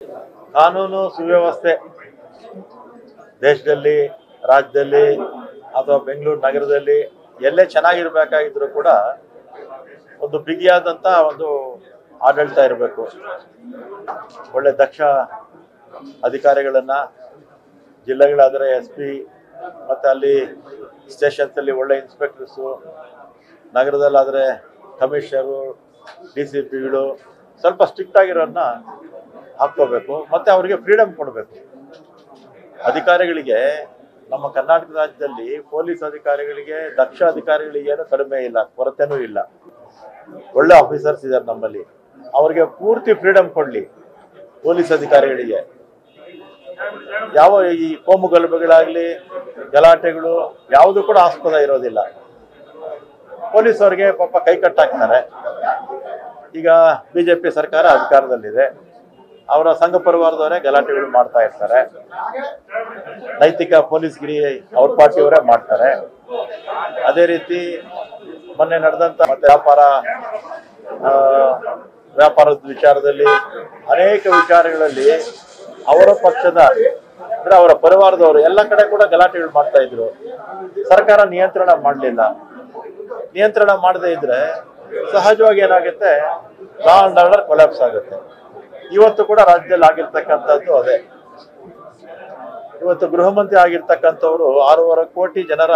ಕಾನೂನು ಸುವ್ಯವಸ್ಥೆ ದೇಶದಲ್ಲಿ ರಾಜ್ಯದಲ್ಲಿ ಅಥವಾ ಬೆಂಗಳೂರು ನಗರದಲ್ಲಿ ಎಲ್ಲೇ ಚೆನ್ನಾಗಿರ್ಬೇಕಾಗಿದ್ರು ಕೂಡ ಒಂದು ಬಿಗಿಯಾದಂಥ ಒಂದು ಆಡಳಿತ ಇರಬೇಕು ಒಳ್ಳೆ ದಕ್ಷ ಅಧಿಕಾರಿಗಳನ್ನು ಜಿಲ್ಲೆಗಳಾದರೆ ಎಸ್ ಪಿ ಮತ್ತು ಅಲ್ಲಿ ಸ್ಟೇಷನ್ಸಲ್ಲಿ ಒಳ್ಳೆ ಇನ್ಸ್ಪೆಕ್ಟರ್ಸು ನಗರದಲ್ಲಾದರೆ ಕಮಿಷನರು ಡಿ ಸಿ ಪಿಗಳು ಸ್ವಲ್ಪ ಸ್ಟ್ರಿಕ್ಟ್ ಆಗಿರೋನ್ನ ಹಾಕ್ಕೋಬೇಕು ಮತ್ತು ಅವರಿಗೆ ಫ್ರೀಡಮ್ ಕೊಡಬೇಕು ಅಧಿಕಾರಿಗಳಿಗೆ ನಮ್ಮ ಕರ್ನಾಟಕ ರಾಜ್ಯದಲ್ಲಿ ಪೊಲೀಸ್ ಅಧಿಕಾರಿಗಳಿಗೆ ದಕ್ಷ ಅಧಿಕಾರಿಗಳಿಗೆ ಏನು ಕಡಿಮೆ ಇಲ್ಲ ಕೊರತೆನೂ ಇಲ್ಲ ಒಳ್ಳೆ ಆಫೀಸರ್ಸ್ ಇದ್ದಾರೆ ನಮ್ಮಲ್ಲಿ ಅವರಿಗೆ ಪೂರ್ತಿ ಫ್ರೀಡಮ್ ಕೊಡಲಿ ಪೊಲೀಸ್ ಅಧಿಕಾರಿಗಳಿಗೆ ಯಾವ ಈ ಕೋಮು ಗಲಭೆಗಳಾಗಲಿ ಗಲಾಟೆಗಳು ಯಾವುದು ಕೂಡ ಆಸ್ಪದ ಇರೋದಿಲ್ಲ ಪೊಲೀಸ್ ಅವರಿಗೆ ಪಾಪ ಕೈ ಕಟ್ಟಾಕ್ತಾರೆ ಈಗ ಬಿಜೆಪಿ ಸರ್ಕಾರ ಅಧಿಕಾರದಲ್ಲಿದೆ ಅವರ ಸಂಘ ಪರಿವಾರದವರೇ ಗಲಾಟೆಗಳು ಮಾಡ್ತಾ ಇರ್ತಾರೆ ನೈತಿಕ ಪೊಲೀಸ್ಗಿರಿ ಅವ್ರ ಪಾರ್ಟಿಯವರೇ ಮಾಡ್ತಾರೆ ಅದೇ ರೀತಿ ಮೊನ್ನೆ ನಡೆದಂತ ಮತ್ತೆ ವ್ಯಾಪಾರ ಆ, ವ್ಯಾಪಾರದ ವಿಚಾರದಲ್ಲಿ ಅನೇಕ ವಿಚಾರಗಳಲ್ಲಿ ಅವರ ಪಕ್ಷದ ಅಂದ್ರೆ ಅವರ ಪರಿವಾರದವರು ಎಲ್ಲ ಕಡೆ ಕೂಡ ಗಲಾಟೆಗಳು ಮಾಡ್ತಾ ಇದ್ರು ಸರ್ಕಾರ ನಿಯಂತ್ರಣ ಮಾಡಲಿಲ್ಲ ನಿಯಂತ್ರಣ ಮಾಡದೇ ಇದ್ರೆ ಸಹಜವಾಗಿ ಏನಾಗುತ್ತೆ ಲಾ ಅಂಡ್ ಆರ್ಡರ್ ಕೊಲ್ಯಾಪ್ಸ್ ಆಗುತ್ತೆ ಇವತ್ತು ಕೂಡ ರಾಜ್ಯದಲ್ಲಿ ಆಗಿರ್ತಕ್ಕಂಥದ್ದು ಅದೇ ಇವತ್ತು ಗೃಹ ಮಂತ್ರಿ ಆಗಿರ್ತಕ್ಕಂಥವ್ರು ಆರೂವರೆ ಕೋಟಿ ಜನರ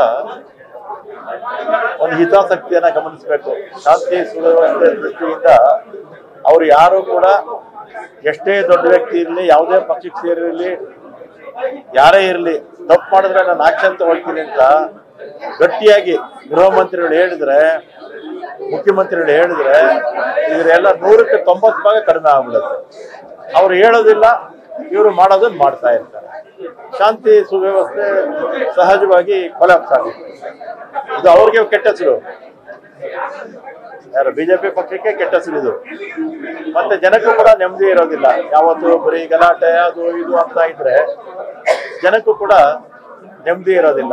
ಒಂದು ಹಿತಾಸಕ್ತಿಯನ್ನ ಗಮನಿಸಬೇಕು ಶಾಂತಿ ಸುವ್ಯವಸ್ಥೆ ದೃಷ್ಟಿಯಿಂದ ಅವ್ರು ಯಾರು ಕೂಡ ಎಷ್ಟೇ ದೊಡ್ಡ ವ್ಯಕ್ತಿ ಇರಲಿ ಯಾವುದೇ ಪಕ್ಷಕ್ಕೆ ಸೇರಿರಲಿ ಯಾರೇ ಇರಲಿ ತಪ್ಪು ಮಾಡಿದ್ರೆ ನಾನು ಆಕ್ಷನ್ ತಗೊಳ್ತೀನಿ ಅಂತ ಗಟ್ಟಿಯಾಗಿ ಗೃಹ ಮಂತ್ರಿಗಳು ಹೇಳಿದ್ರೆ ಮುಖ್ಯಮಂತ್ರಿಗಳು ಹೇಳಿದ್ರೆ ಇವರೆಲ್ಲ ನೂರಕ್ಕೆ ತೊಂಬತ್ತು ಭಾಗ ಕಡಿಮೆ ಆಗ್ಬಿಡುತ್ತೆ ಅವ್ರು ಹೇಳೋದಿಲ್ಲ ಇವರು ಮಾಡೋದನ್ನ ಮಾಡ್ತಾ ಇರ್ತಾರೆ ಶಾಂತಿ ಸುವ್ಯವಸ್ಥೆ ಸಹಜವಾಗಿ ಕೊಲಾಪ್ಸ್ ಆಗುತ್ತೆ ಇದು ಅವ್ರಿಗೆ ಕೆಟ್ಟ ಹೆಸರು ಯಾರು ಬಿಜೆಪಿ ಪಕ್ಷಕ್ಕೆ ಕೆಟ್ಟ ಹೆಸರು ಇದು ಮತ್ತೆ ಜನಕ್ಕೂ ಕೂಡ ನೆಮ್ಮದಿ ಇರೋದಿಲ್ಲ ಯಾವತ್ತು ಬರೀ ಗಲಾಟೆ ಅದು ಇದು ಅಂತ ಇದ್ರೆ ಜನಕ್ಕೂ ಕೂಡ ನೆಮ್ಮದಿ ಇರೋದಿಲ್ಲ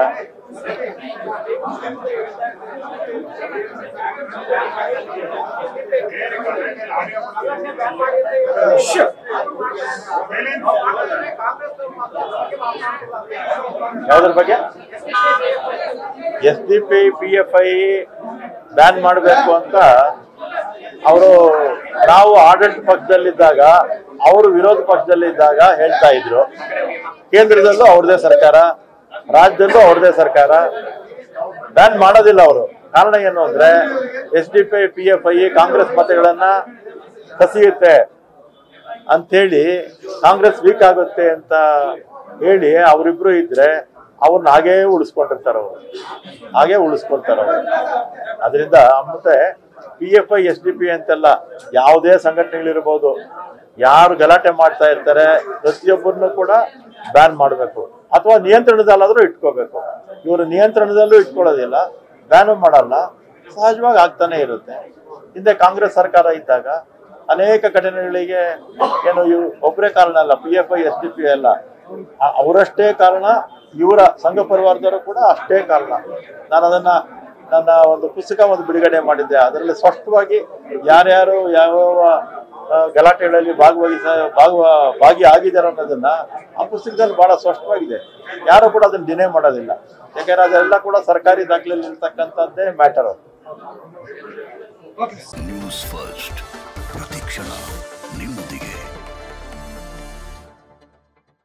ಯಾವ್ದ್ರ ಬಗ್ಗೆ S D P P F I ban ಮಾಡಬೇಕು ಅಂತ ಅವರು ನಾವು ಆಡಳಿತ ಪಕ್ಷದಲ್ಲಿದ್ದಾಗ ಅವರು ವಿರೋಧ ಪಕ್ಷದಲ್ಲಿದ್ದಾಗ ಹೇಳ್ತಾ ಇದ್ರು ಕೇಂದ್ರದಲ್ಲೂ ಅವ್ರದೇ ಸರ್ಕಾರ ರಾಜ್ಯದಲ್ಲೂ ಅವ್ರದೇ ಸರ್ಕಾರ ಬ್ಯಾನ್ ಮಾಡೋದಿಲ್ಲ ಅವರು ಕಾರಣ ಏನು ಅಂದ್ರೆ S D P P F I Congress ಮತಗಳನ್ನ ಕಸಿಯುತ್ತೆ ಅಂತೇಳಿ ಕಾಂಗ್ರೆಸ್ ವೀಕ್ ಆಗುತ್ತೆ ಅಂತ ಹೇಳಿ ಅವರಿಬ್ರು ಇದ್ರೆ ಅವ್ರನ್ನ ಹಾಗೇ ಉಳಿಸ್ಕೊಂಡಿರ್ತಾರ ಅವರು ಹಾಗೇ ಉಳಿಸ್ಕೊಳ್ತಾರ ಅವರು ಅದರಿಂದ ಮತ್ತೆ P F I S D P ಅಂತೆಲ್ಲ ಯಾವುದೇ ಸಂಘಟನೆಗಳಿರ್ಬೋದು ಯಾರು ಗಲಾಟೆ ಮಾಡ್ತಾ ಇರ್ತಾರೆ ಪ್ರತಿಯೊಬ್ಬರನ್ನು ಕೂಡ ಬ್ಯಾನ್ ಮಾಡಬೇಕು ಅಥವಾ ನಿಯಂತ್ರಣದಲ್ಲಾದ್ರೂ ಇಟ್ಕೋಬೇಕು ಇವರು ನಿಯಂತ್ರಣದಲ್ಲೂ ಇಟ್ಕೊಳ್ಳೋದಿಲ್ಲ ಬ್ಯಾನು ಮಾಡಲ್ಲ ಸಹಜವಾಗಿ ಆಗ್ತಾನೆ ಇರುತ್ತೆ ಹಿಂದೆ ಕಾಂಗ್ರೆಸ್ ಸರ್ಕಾರ ಇದ್ದಾಗ ಅನೇಕ ಘಟನೆಗಳಿಗೆ ಏನು ಇವ್ ಒಬ್ಬರೇ ಕಾರಣ ಅಲ್ಲ P F I S D P ಅಲ್ಲ ಆ- ಅವರಷ್ಟೇ ಕಾರಣ ಇವರ ಸಂಘ ಪರಿವಾರದವರು ಕೂಡ ಅಷ್ಟೇ ಕಾರಣ ನಾನು ಅದನ್ನ ನನ್ನ ಒಂದು ಪುಸ್ತಕ ಒಂದು ಬಿಡುಗಡೆ ಮಾಡಿದ್ದೆ ಅದರಲ್ಲಿ ಸ್ಪಷ್ಟವಾಗಿ ಯಾರ್ಯಾರು ಯಾವ ಆ, ಗಲಾಟೆಗಳಲ್ಲಿ ಭಾಗವಹಿಸ ಭಾಗವ ಭಾಗಿ ಆಗಿದ್ದಾರೆ ಅನ್ನೋದನ್ನ ಆ ಪುಸ್ತಕದಲ್ಲಿ ಬಹಳ ಸ್ಪಷ್ಟವಾಗಿದೆ ಯಾರು ಕೂಡ ಅದನ್ನ ಡಿನೇ ಮಾಡೋದಿಲ್ಲ ಯಾಕಂದ್ರೆ ಅದೆಲ್ಲ ಕೂಡ ಸರ್ಕಾರಿ ದಾಖಲೆಯಲ್ಲಿ ಇರ್ತಕ್ಕಂಥದ್ದೇ ಮ್ಯಾಟರ್ ಅದು ನ್ಯೂಸ್ ಫಸ್ಟ್ ಪ್ರತಿಕ್ಷಣ